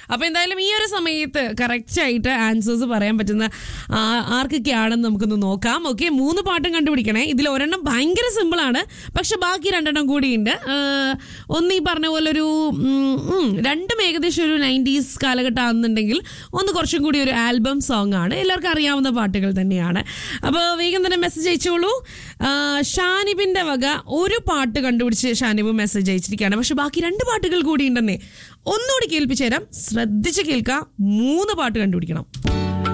അപ്പൊ എന്തായാലും ഈ ഒരു സമയത്ത് കറക്റ്റ് ആയിട്ട് ആൻസേഴ്സ് പറയാൻ പറ്റുന്ന ആ- ആർക്കൊക്കെയാണെന്ന് നമുക്കൊന്ന് നോക്കാം ഓക്കെ മൂന്ന് പാട്ടും കണ്ടുപിടിക്കണേ ഇതിൽ ഒരെണ്ണം ഭയങ്കര സിമ്പിൾ ആണ് പക്ഷെ ബാക്കി രണ്ടെണ്ണം കൂടിയുണ്ട് ആ, ഒന്ന് ഈ പറഞ്ഞ പോലെ ഒരു ഉം, ഉം, രണ്ടും ഏകദേശം ഒരു നയൻറ്റീസ് കാലഘട്ടം ആണെന്നുണ്ടെങ്കിൽ ഒന്ന് കുറച്ചും കൂടി ഒരു ആൽബം സോങ് ആണ് എല്ലാവർക്കും അറിയാവുന്ന പാട്ടുകൾ തന്നെയാണ് അപ്പോൾ വേഗം തന്നെ മെസ്സേജ് അയച്ചോളൂ ആ, ഷാനിബിന്റെ വക ഒരു പാട്ട് കണ്ടുപിടിച്ച് ഷാനിബ് മെസ്സേജ് അയച്ചിരിക്കുകയാണ് പക്ഷെ ബാക്കി രണ്ട് പാട്ടുകൾ കൂടി ഉണ്ടെന്നേ ഒന്നുകൂടി കേൾപ്പിച്ചു തരാം ശ്രദ്ധിച്ച് കേൾക്കാം മൂന്ന് പാട്ട് കണ്ടുപിടിക്കണം